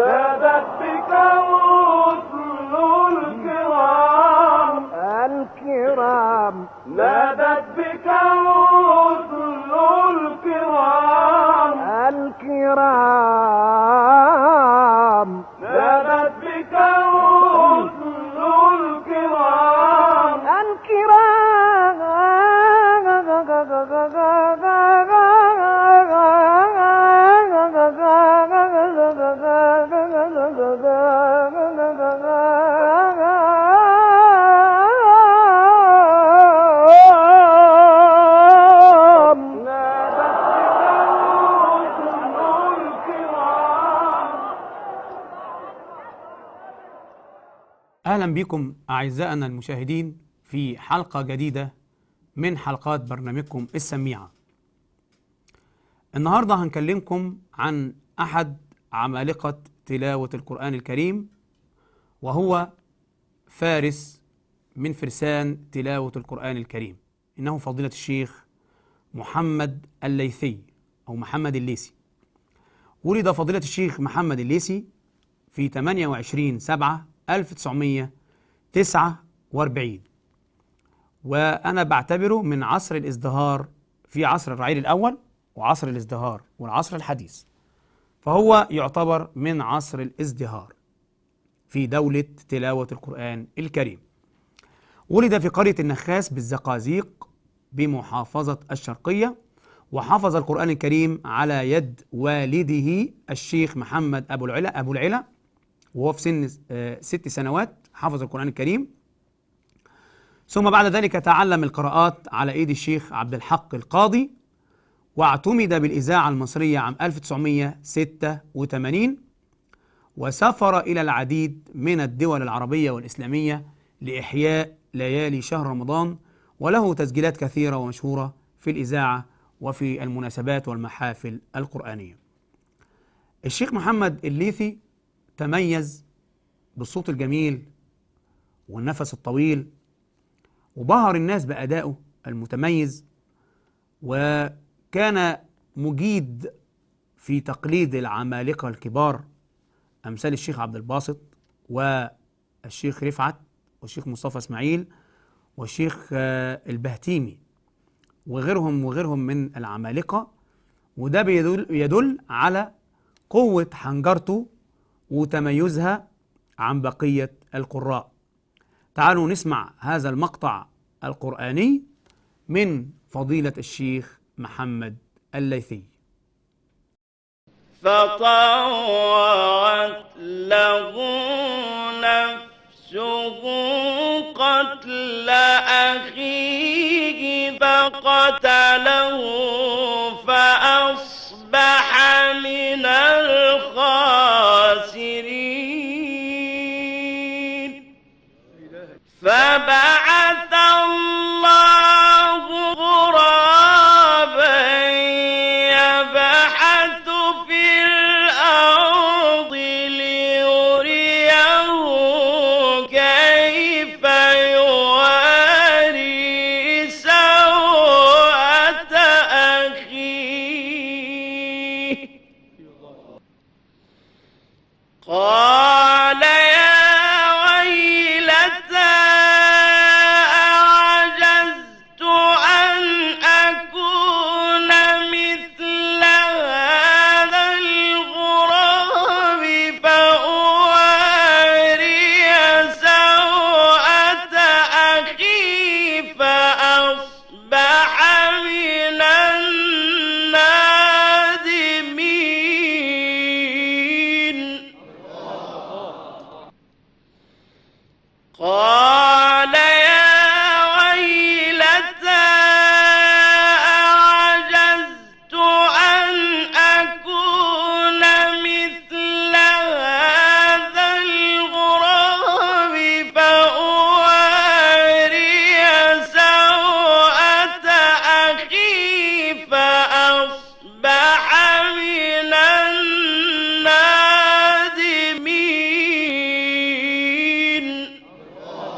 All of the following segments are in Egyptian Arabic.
نادت بك رسل الكرام الكرام نادت بك رسل الكرام الكرام نادت بك رسل الكرام الكرام نادت بك رسل الكرام أهلا بكم أعزائنا المشاهدين في حلقة جديدة من حلقات برنامجكم السميعة النهاردة هنكلمكم عن أحد عمالقة تلاوة القرآن الكريم وهو فارس من فرسان تلاوة القرآن الكريم إنه فضيلة الشيخ محمد الليثي أو محمد الليثي ولد فضيلة الشيخ محمد الليثي في 28 7 1949 وأنا بعتبره من عصر الازدهار في عصر الرعيل الأول وعصر الازدهار والعصر الحديث فهو يعتبر من عصر الازدهار في دولة تلاوة القرآن الكريم ولد في قرية النخاس بالزقازيق بمحافظة الشرقية وحفظ القرآن الكريم على يد والده الشيخ محمد أبو العلا أبو العلا وهو في سن آه، ست سنوات حفظ القرآن الكريم ثم بعد ذلك تعلم القراءات على ايد الشيخ عبد الحق القاضي واعتمد بالإذاعة المصرية عام 1986 وسافر إلى العديد من الدول العربية والإسلامية لإحياء ليالي شهر رمضان وله تسجيلات كثيرة ومشهورة في الإذاعة وفي المناسبات والمحافل القرآنية الشيخ محمد الليثي تميز بالصوت الجميل والنفس الطويل وبهر الناس بأدائه المتميز وكان مجيد في تقليد العمالقة الكبار أمثال الشيخ عبد الباسط والشيخ رفعت والشيخ مصطفى إسماعيل والشيخ آه، البهتيمي وغيرهم وغيرهم من العمالقة وده بيدل يدل على قوة حنجرته وتميزها عن بقية القراء تعالوا نسمع هذا المقطع القرآني من فضيلة الشيخ محمد الليثي فطوعت له نفسه قتل أخيه فقتله فأصبح من الخاسرين فبعث الله غرابا يبحث في الأرض ليريه كيف يواري سوءة أخيه قال يا ويلتى أعجزت أن أكون مثل هذا الغراب فأواري سوءة أخي فأصبح من النادمين قال يا ويلتى أعجزت أن أكون مثل هذا الغراب فأواري سوءة أخي فأصبح من النادمين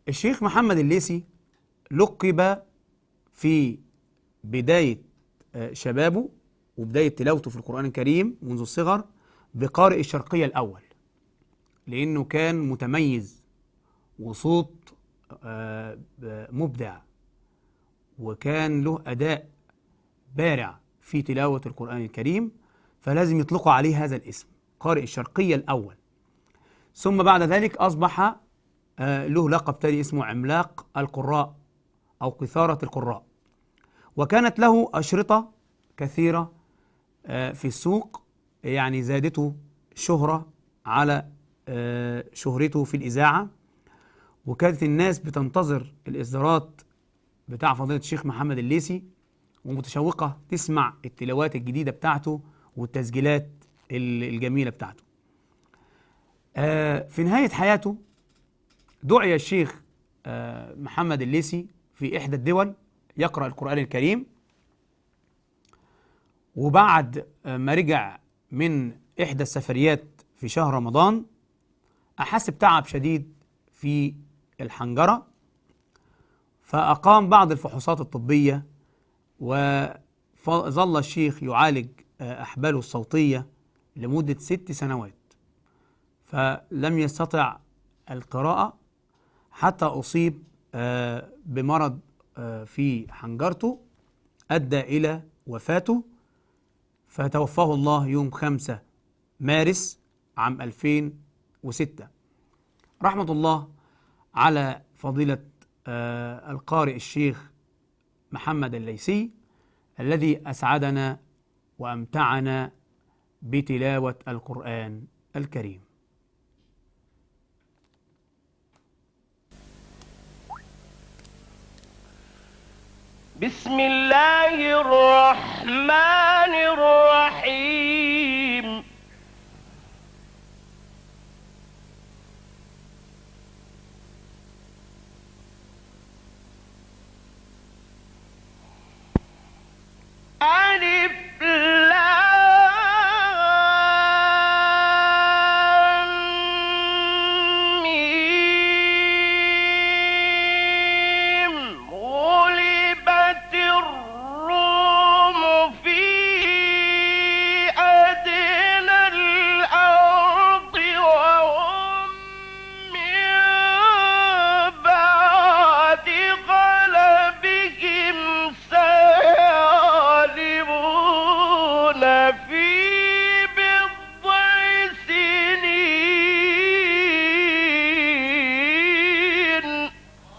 الشيخ محمد الليثي لقب في بداية آه، شبابه وبداية تلاوته في القرآن الكريم منذ الصغر بقارئ الشرقية الأول لأنه كان متميز وصوت آه، ب- مبدع وكان له أداء بارع في تلاوة القرآن الكريم فلازم يطلقوا عليه هذا الاسم قارئ الشرقية الأول ثم بعد ذلك أصبح آه، له لقب تاني اسمه عملاق القراء أو قثارة القراء وكانت له أشرطة كثيرة آه، في السوق يعني زادته شهرة على آه، شهرته في الإذاعة وكانت الناس بتنتظر الإصدارات بتاع فضيلة الشيخ محمد الليثي ومتشوقة تسمع التلاوات الجديدة بتاعته والتسجيلات ال- الجميلة بتاعته آه، في نهاية حياته دعي الشيخ آه، محمد الليثي في إحدى الدول يقرأ القرآن الكريم وبعد آه، ما رجع من إحدى السفريات في شهر رمضان أحس بتعب شديد في الحنجرة فأقام بعض الفحوصات الطبية وظل الشيخ يعالج آه، أحباله الصوتية لمدة ست سنوات فلم يستطع القراءة حتى أصيب آه، بمرض آه، في حنجرته أدى إلى وفاته فتوفاه الله يوم 5 مارس عام 2006 رحمة الله على فضيلة آه، القارئ الشيخ محمد الليثي الذي أسعدنا وأمتعنا بتلاوة القرآن الكريم بسم الله الرحمن الرحيم ألف لام ميم غلبت الروم في أدنى الأرض وهم من بعد غلبهم سيغلبون في بضع سنين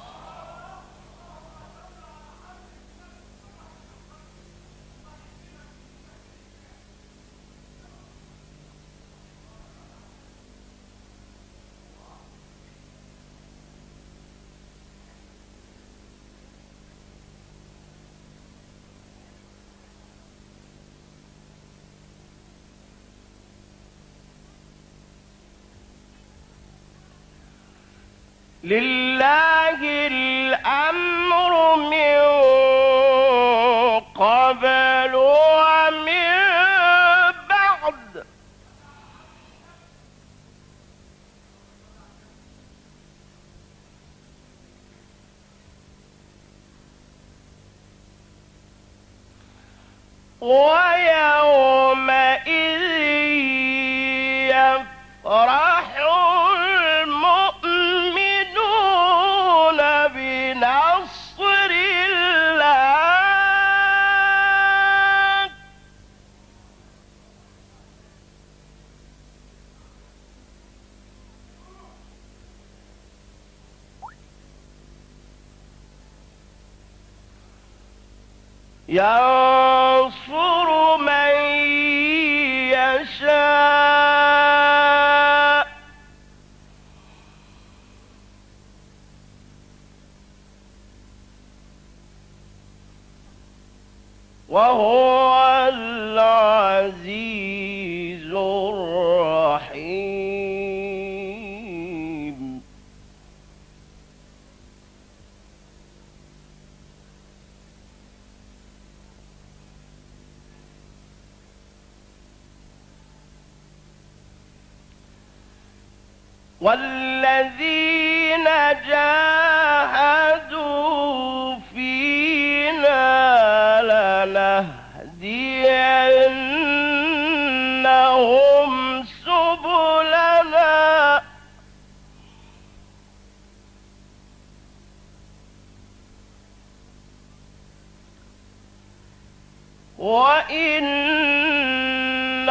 لله الأمر من قبل ومن بعد ويومئذ يفرح المؤمنون بنصر الله ينصر من يشاء وهو العزيز الرحيم والذين جاءوا جاهدوا فينا لنهدينهم سبلنا وإن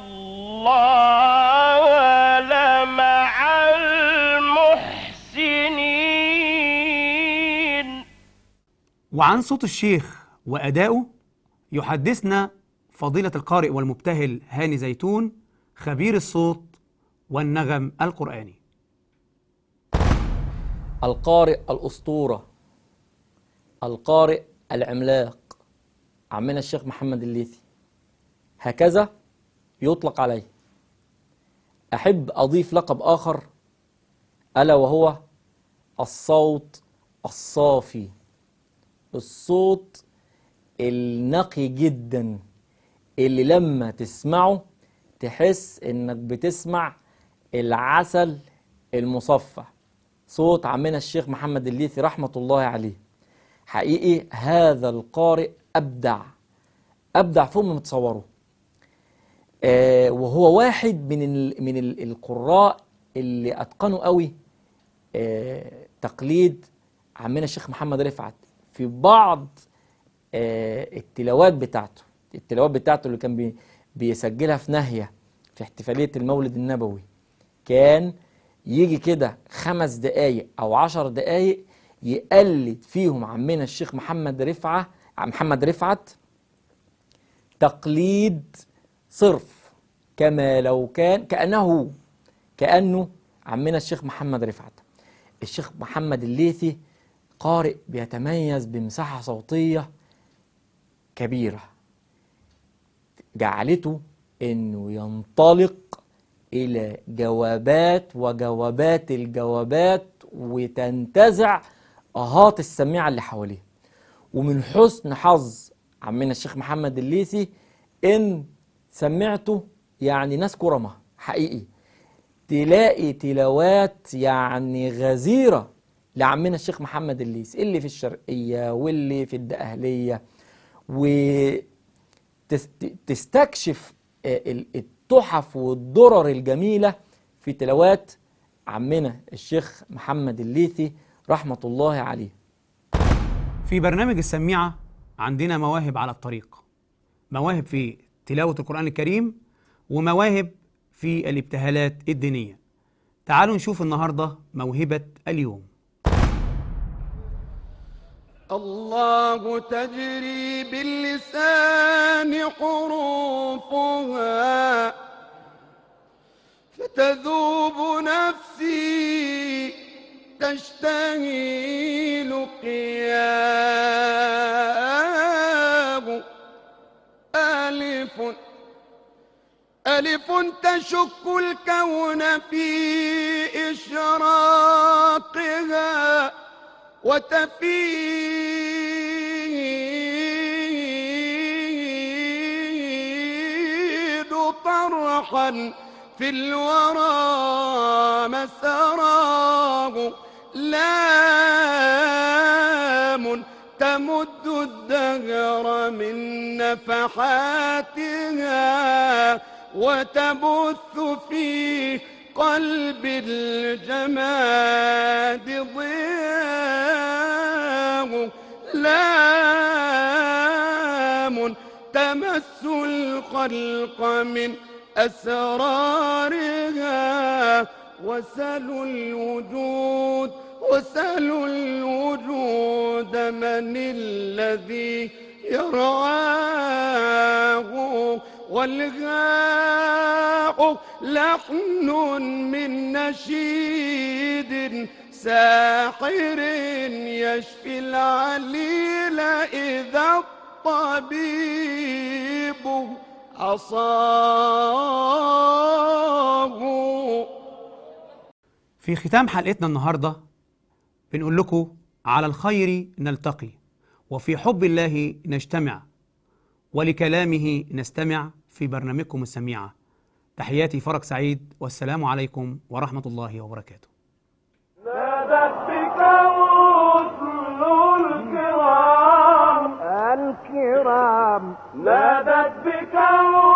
الله لمع المحسنين وعن صوت الشيخ وأدائه يحدثنا فضيلة القارئ والمبتهل هاني زيتون خبير الصوت والنغم القرآني القارئ الأسطورة القارئ العملاق عمنا الشيخ محمد الليثي هكذا يطلق عليه أحب أضيف لقب آخر ألا وهو الصوت الصافي الصوت النقي جدا اللي لما تسمعه تحس انك بتسمع العسل المصفى صوت عمنا الشيخ محمد الليثي رحمة الله عليه حقيقي هذا القارئ أبدع أبدع فوق ما متصوره آه وهو واحد من ال من ال القراء اللي أتقنوا قوي آه تقليد عمنا الشيخ محمد رفعت في بعض آه التلاوات بتاعته التلاوات بتاعته اللي كان بي بيسجلها في ناهية في احتفالية المولد النبوي كان يجي كده خمس دقايق أو عشر دقايق يقلد فيهم عمنا الشيخ محمد رفعة محمد رفعت تقليد صرف كما لو كان كأنه كأنه عمنا الشيخ محمد رفعت الشيخ محمد الليثي قارئ بيتميز بمساحة صوتية كبيرة جعلته انه ينطلق الى جوابات وجوابات الجوابات وتنتزع اهات السميعة اللي حواليه ومن حسن حظ عمنا الشيخ محمد الليثي ان سمعته يعني ناس كرمة حقيقي تلاقي تلاوات يعني غزيرة لعمنا الشيخ محمد الليثي اللي في الشرقية واللي في الدقهلية وتستكشف التحف والدرر الجميلة في تلاوات عمنا الشيخ محمد الليثي رحمة الله عليه في برنامج السميعة عندنا مواهب على الطريق مواهب في تلاوة القرآن الكريم ومواهب في الابتهالات الدينية تعالوا نشوف النهاردة موهبة اليوم الله تجري باللسان حروفها فتذوب نفسي تشتهي لقياه ألف ألف تشك الكون في إشراقها وتفيد طرحا في الورى مسراه لام تمد الدهر من نفحاتها وتبث في قلب الجماد ضياه لام تمس الخلق من أسرارها وسلوا الوجود وسلوا الوجود من الذي يرعاه والغاء لحن من نشيد ساحر يشفي العليل إذا الطبيب عصاه في ختام حلقتنا النهاردة بنقول لكم على الخير نلتقي وفي حب الله نجتمع ولكلامه نستمع في برنامجكم السميعة تحياتي فرج سعيد والسلام عليكم ورحمة الله وبركاته نادت بك نعم نادت بك